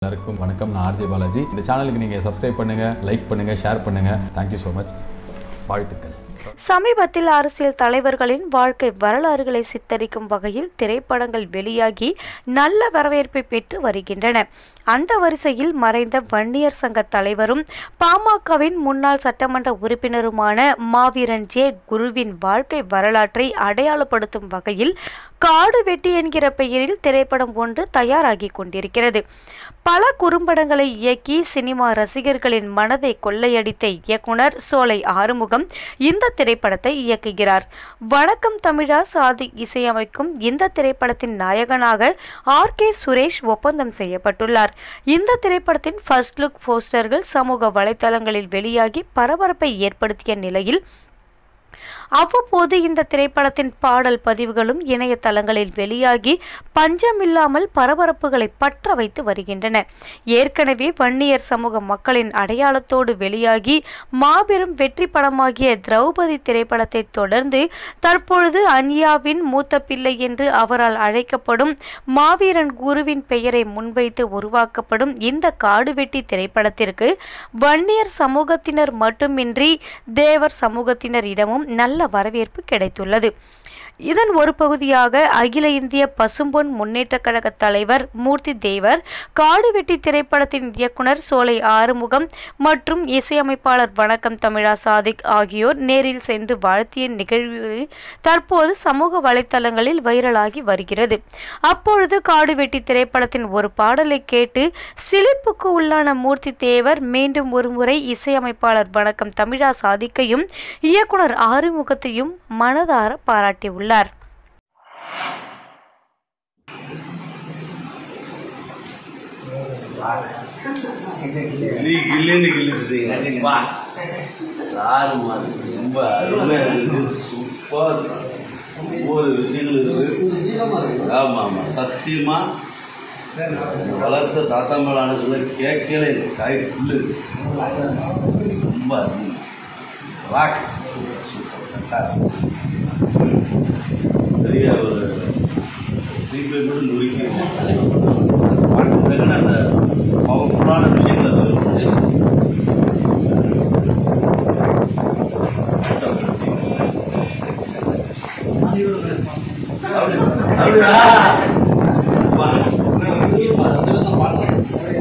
எல்லாருக்கும் வணக்கம் நான் ஆர்ஜே பாலாஜி இந்த சேனலுக்கு நீங்கள் சப்ஸ்கிரைப் பண்ணுங்கள் லைக் பண்ணுங்கள் ஷேர் பண்ணுங்கள் தேங்க்யூ ஸோ மச் வாழ்த்துக்கள் சமீபத்தில் அரசியல் தலைவர்களின் வாழ்க்கை வரலாறுகளை சித்தரிக்கும் வகையில் திரைப்படங்கள் வெளியாகி நல்ல வரவேற்பை பெற்று வருகின்றன அந்த வரிசையில் மறைந்த வன்னியர் சங்க தலைவரும் பாமகவின் முன்னாள் சட்டமன்ற உறுப்பினருமான மாவீரன் ஜே குருவின் வாழ்க்கை வரலாற்றை அடையாளப்படுத்தும் வகையில் காடு வெட்டி என்கிற பெயரில் திரைப்படம் ஒன்று தயாராகி கொண்டிருக்கிறது பல குறும்படங்களை இயக்கி சினிமா ரசிகர்களின் மனதை கொள்ளையடித்த இயக்குனர் சோலை ஆறுமுகம் இந்த திரைப்படத்தை இயக்குகிறார் வணக்கம் தமிழா சாதி இசையமைக்கும் இந்த திரைப்படத்தின் நாயகனாக ஆர் கே சுரேஷ் ஒப்பந்தம் செய்யப்பட்டுள்ளார் இந்த திரைப்படத்தின் ஃபர்ஸ்ட் லுக் போஸ்டர்கள் சமூக வலைதளங்களில் வெளியாகி பரபரப்பை ஏற்படுத்திய நிலையில் அவ்வப்போது இந்த திரைப்படத்தின் பாடல் பதிவுகளும் இணையதளங்களில் வெளியாகி பஞ்சமில்லாமல் பரபரப்புகளை பற்ற வைத்து வருகின்றன ஏற்கனவே வன்னியர் சமூக மக்களின் அடையாளத்தோடு வெளியாகி மாபெரும் வெற்றி படமாகிய திரௌபதி திரைப்படத்தை தொடர்ந்து தற்பொழுது அன்யாவின் மூத்த பிள்ளை என்று அவரால் அழைக்கப்படும் மாவீரன் குருவின் பெயரை முன்வைத்து உருவாக்கப்படும் இந்த காடுவெட்டி திரைப்படத்திற்கு வன்னியர் சமூகத்தினர் மட்டுமின்றி தேவர் சமூகத்தினரிடமும் நல்ல வரவேற்பு கிடைத்துள்ளது இதன் ஒரு பகுதியாக அகில இந்திய பசும்பொன் முன்னேற்ற கழக தலைவர் மூர்த்தி தேவர் காடுவெட்டி திரைப்படத்தின் இயக்குனர் சோலை ஆறுமுகம் மற்றும் இசையமைப்பாளர் வணக்கம் தமிழா சாதிக் ஆகியோர் நேரில் சென்று வாழ்த்திய நிகழ்வு தற்போது சமூக வலைத்தளங்களில் வைரலாகி வருகிறது அப்பொழுது காடுவெட்டி திரைப்படத்தின் ஒரு பாடலை கேட்டு சிலிப்புக்கு உள்ளான மூர்த்தி தேவர் மீண்டும் ஒருமுறை இசையமைப்பாளர் வணக்கம் தமிழா சாதிக்கையும் இயக்குனர் ஆறுமுகத்தையும் மனதார பாராட்டியுள்ளார் கிளி கிளின்னு கிழிச்சிட்டீங்க வா யாரு மாதிரி ரொம்ப அருமையா இருக்கு சூப்பர் ஒவ்வொரு விஷயங்களும் இருக்கு ஆமா ஆமா சத்தியமா இந்த வளர்த்த தாத்தா மேலான சொல்ல கேட்கல எனக்கு காய் புல்லுச்சு ரொம்ப அருமை ராக் சூப்பர் fantastic. பெரிய ஒரு ஸ்க்ரீன் கூட நுறுக்கி பாட்டு தகுந்த அந்த பவர்ஃபுல்லான விஷயங்கள் அது இருக்கு. அப்படியா? அப்படியா? வா.